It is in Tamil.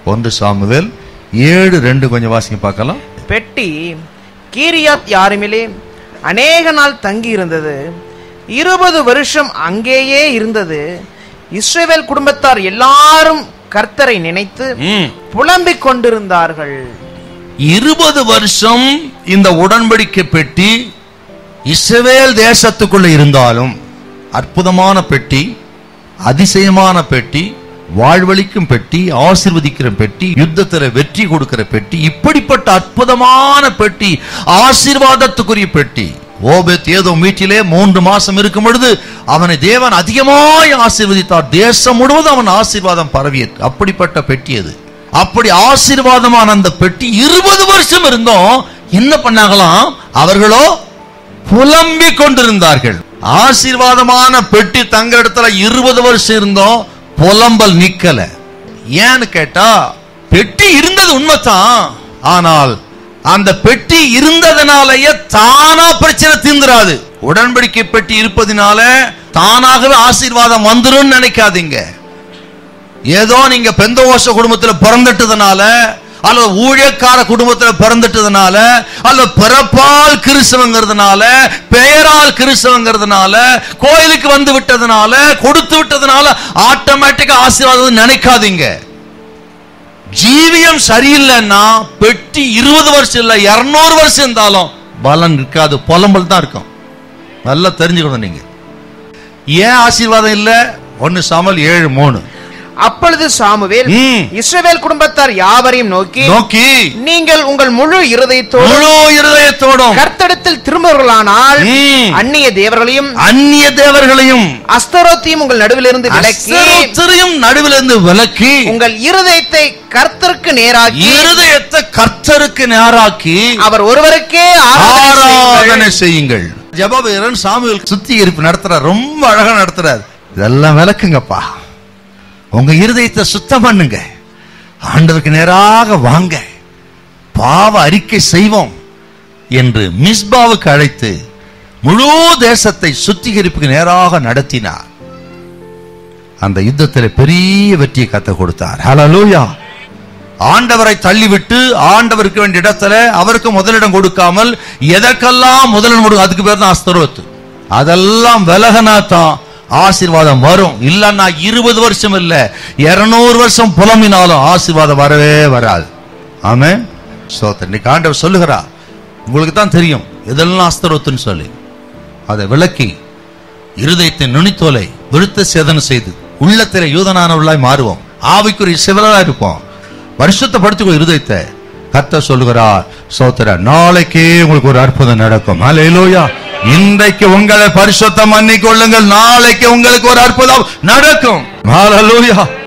ஒன்று சாமுவேல் ஏழு ரெண்டு கொஞ்சம் வாசிங்க பார்க்கலாம் பெட்டி கீரியாத் யாருமிலே அநேக நாள் தங்கி இருந்தது இருபது வருஷம் அங்கேயே இருந்தது இஸ்ரவேல் குடும்பத்தார் எல்லாரும் கர்த்தரை நினைத்து ம். புலம்பிக் கொண்டிருந்தார்கள் இருபது வருஷம் இந்த உடன்படிக்கை பெட்டி இஸ்ரவேல் தேசத்துக்குள்ள இருந்தாலும் அற்புதமான பெட்டி அதிசயமான பெட்டி வாழ்வழிக்கும் பெட்டி ஆசீர்வதிக்கிற பெட்டி யுத்தத்துல வெற்றி கொடுக்கிற பெட்டி இப்படிப்பட்ட அற்புதமான பெட்டி ஆசீர்வாதத்துக்குரிய பெட்டி ஓபேத் ஏதோ வீட்டிலே மூன்று மாசம் இருக்கும் பொழுது அவனை தேவன் அதிகமாய் ஆசீர்வதித்தார் தேசம் முழுவதும் அவன் ஆசீர்வாதம் பரவியது அப்படிப்பட்ட பெட்டி அது அப்படி ஆசீர்வாதமான அந்த பெட்டி இருபது வருஷம் இருந்தோம் என்ன பண்ணாங்களாம் அவர்களோ புலம்பிக் கொண்டிருந்தார்கள் ஆசீர்வாதமான பெட்டி தங்க இடத்துல இருபது வருஷம் இருந்தோம் புலம்பல் நிக்கல ஏன்னு கேட்டா பெட்டி இருந்தது உண்மைதான் ஆனால் அந்த பெட்டி இருந்ததுனாலயே தானா பிரச்சனை தீந்துராது உடன்படிக்கை பெட்டி இருப்பதினால தானாகவே ஆசீர்வாதம் வந்துரும் நினைக்காதீங்க ஏதோ நீங்க பெந்தோச குடும்பத்துல பிறந்துட்டதுனால அல்லது ஊழியக்கார குடும்பத்துல பிறந்துட்டதுனால அல்லது பிறப்பால் கிறிஸ்தவங்கிறதுனால பெயரால் கிறிஸ்தவங்கிறதுனால கோயிலுக்கு வந்து விட்டதுனால கொடுத்து விட்டதுனால ஆட்டோமேட்டிக்கா ஆசீர்வாதம் நினைக்காதீங்க ஜீவியம் சரியில்லைன்னா பெட்டி இருபது வருஷம் இல்ல இருநூறு வருஷம் இருந்தாலும் பலன் இருக்காது புலம்பல் தான் இருக்கும் நல்லா தெரிஞ்சுக்கணும் நீங்க ஏன் ஆசீர்வாதம் இல்ல ஒன்னு சாமல் ஏழு மூணு அப்பொழுது சாமுவேல் ம். இஸ்ரவேல் குடும்பத்தார் யாவரையும் நோக்கி நோக்கி நீங்கள் உங்கள் முழு இருதயத்தோடு முழு இருதயத்தோடும் கர்த்தடத்தில் திரும்புவர்களானால் ம். அந்நிய தேவர்களையும் அந்நிய தேவர்களையும் அஸ்தரோத்தையும் உங்கள் நடுவிலிருந்து விலக்கி அஸ்தரோத்தரையும் நடுவிலிருந்து விலக்கி உங்கள் இருதயத்தை கர்த்தருக்கு நேராக்கி இருதயத்தை கர்த்தருக்கு நேராக்கி அவர் ஒருவருக்கே ஆராதனை ஆராதனை செய்யுங்கள். செய்யுங்கள் ஜெப வீரன் சாமுவேல் சுத்திகரிப்பு நடத்துறார் ரொம்ப அழகா நடத்துறார் இதெல்லாம் விளக்குங்கப்பா உங்க இருதயத்தை சுத்தம் பண்ணுங்க ஆண்டவருக்கு நேராக வாங்க பாவ அறிக்கை செய்வோம் என்று மிஸ்பாவுக்கு அழைத்து முழு தேசத்தை சுத்திகரிப்புக்கு நேராக நடத்தினார் அந்த யுத்தத்தில் பெரிய வெற்றியை கத்த கொடுத்தார் ஹalleluya ஆண்டவரை தள்ளிவிட்டு ஆண்டவருக்கு வேண்டிய இடத்துல அவருக்கு முதலிடம் கொடுக்காமல் எதற்கெல்லாம் முதலிடம் கொடுக்க அதுக்கு பேர் தான் அஸ்தரோத்து அதெல்லாம் விலகனா தான் ஆசீர்வாதம் வரும் இல்லன்னா இருபது வருஷம் இல்ல இருநூறு வருஷம் புலம்பினாலும் ஆசீர்வாதம் வரவே வராது ஆமே சோத்தர் இன்னைக்கு ஆண்டவர் சொல்லுகிறா உங்களுக்கு தான் தெரியும் இதெல்லாம் அஸ்தரோத்துன்னு சொல்லி அதை விளக்கி இருதயத்தை நுனித்தோலை விருத்த சேதனம் செய்து உள்ளத்திலே யூதனானவர்களாய் மாறுவோம் ஆவிக்குரிய சிவலா இருப்போம் பரிசுத்தப்படுத்திக்கோ இருதயத்தை கத்த சொல்லுகிறார் சோத்திர நாளைக்கே உங்களுக்கு ஒரு அற்புதம் நடக்கும் ஹalleluya இன்றைக்கு உங்களை பரிசுத்தம் பண்ணிக்கொள்ளுங்கள் நாளைக்கு உங்களுக்கு ஒரு அற்புதம் நடக்கும் ஹalleluya